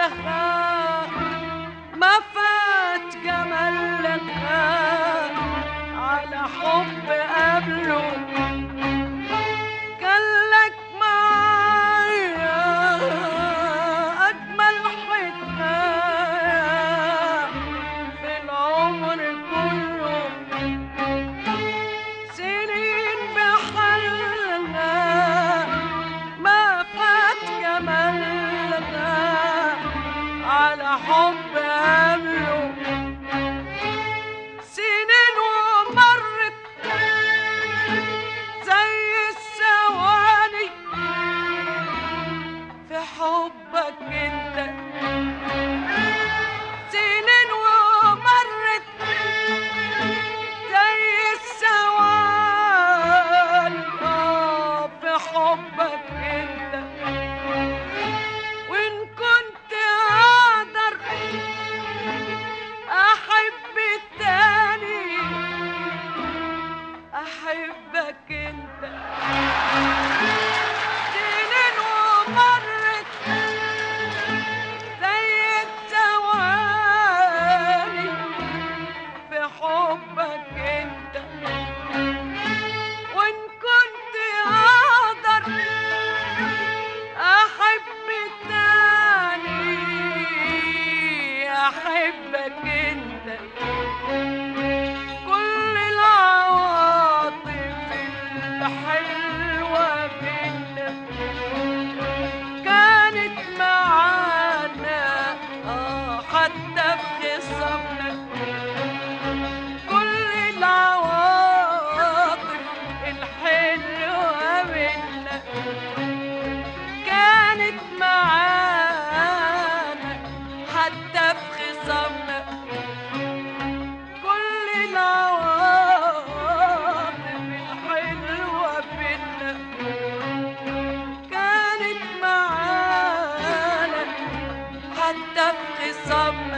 جمالها ما فات جمالها على حب قبله كان لك معايا أجمل حكاية في العمر كله سنين بحالها ما فات جمالها على حب قبله سنين ومرت زي الثواني في حبك انت سنين ومرت زي الثواني آه في حبك انت وان كنت اقدر احب التاني احبك انت سنين ومرت زي الثواني في حبك انت وان كنت اقدر احب التاني احبك انت كل العواطف الحلوة بينا كانت معانا آه حتى في خصمنا كل العواطف الحلوة بينا كانت معانا حتى في خصمنا كل العواطف الحلوة بينا كانت معانا حتى في خصمنا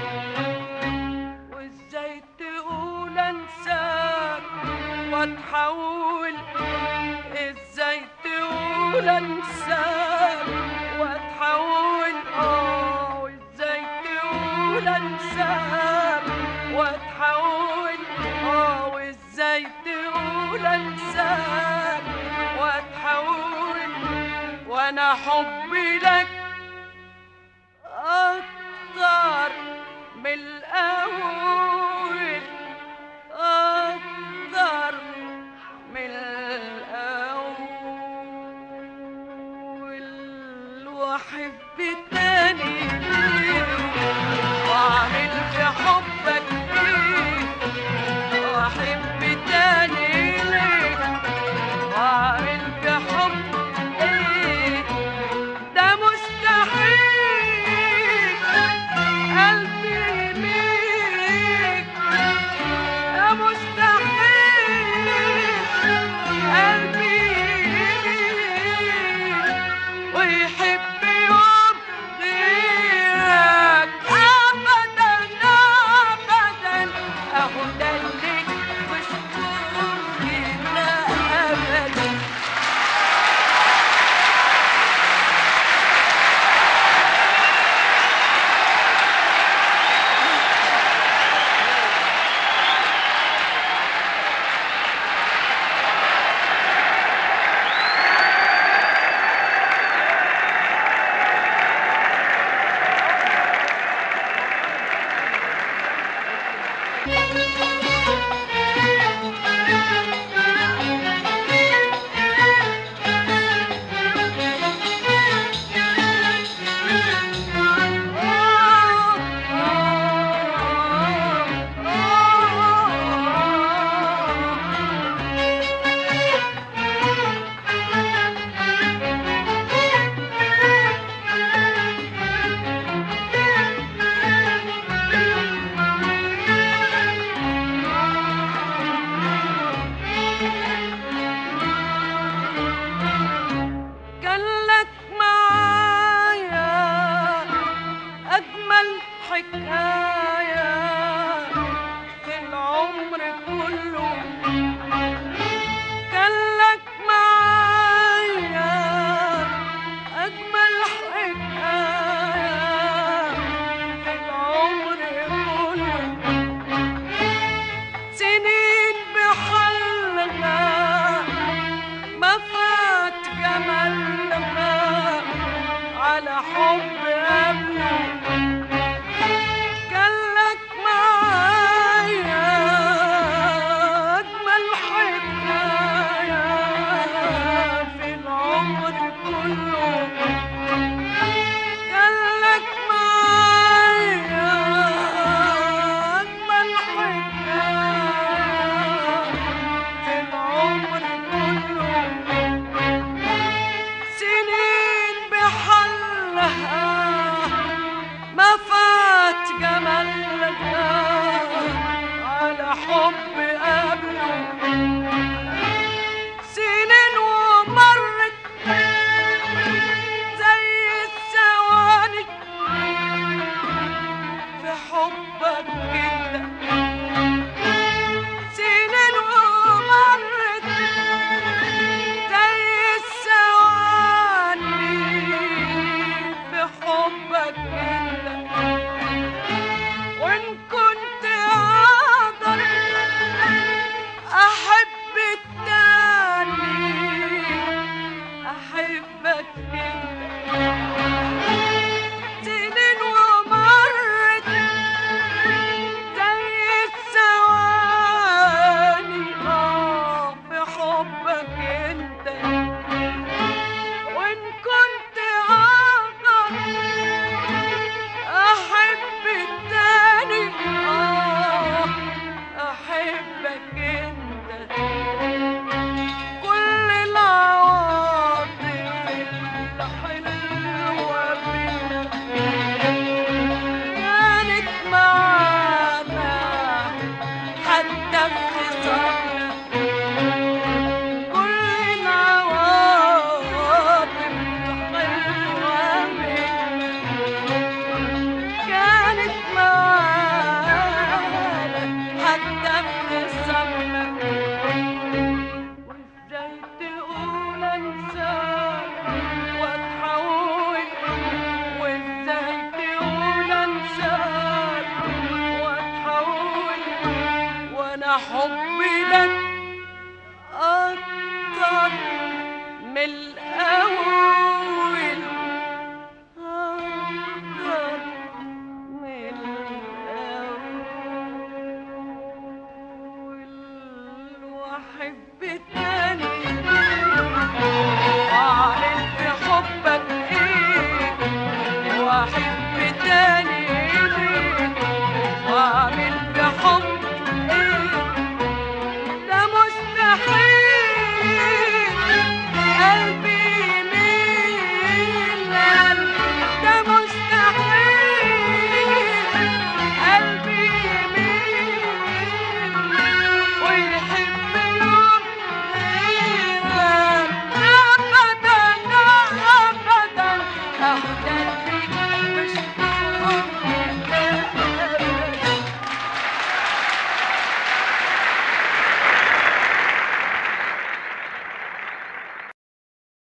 وازاي تقول انساك واتحول ازاي تقول انساك واتحول اه وازاي تقول انساك واتحول اه وازاي تقول انساك واتحول وانا حبي لك اكتر من الاول اكتر من الاول واحب تاني واعمل في حبك ايه واحب تاني ليه واعمل في حبك ايه ده مستحيل قلبي يميك ده مستحيل قلبي يميك ويحب يوم غيرك ابدا ابدا اهو ده اللي مش ممكن ابدا كان لك معايا أجمل حكاية في العمر كله كان لك معايا أجمل حكاية على حب قبله كان لك معايا أجمل حكاية في العمر كله كان لك معايا أجمل حكاية في العمر كله سنين بحلها ما فات جمالها على حب قبله سنين ومرت زي الثواني في حبك كده سنين ومرت زي الثواني في حبك كده وإن كنت أقدر أحب التاني أحبك كده سنين ومرت زي الثواني آه في حبك أنت وإن كنت أقدر أحب التاني آه أحبك أنت كل العواطف الحلوة بينا كانت معانا حتى في خصامنا كل العواطف الحلوة بينا كانت معانا حتى في خصامنا وازاي تقول انساك واتحول وازاي تقول انساك واتحول وانا حب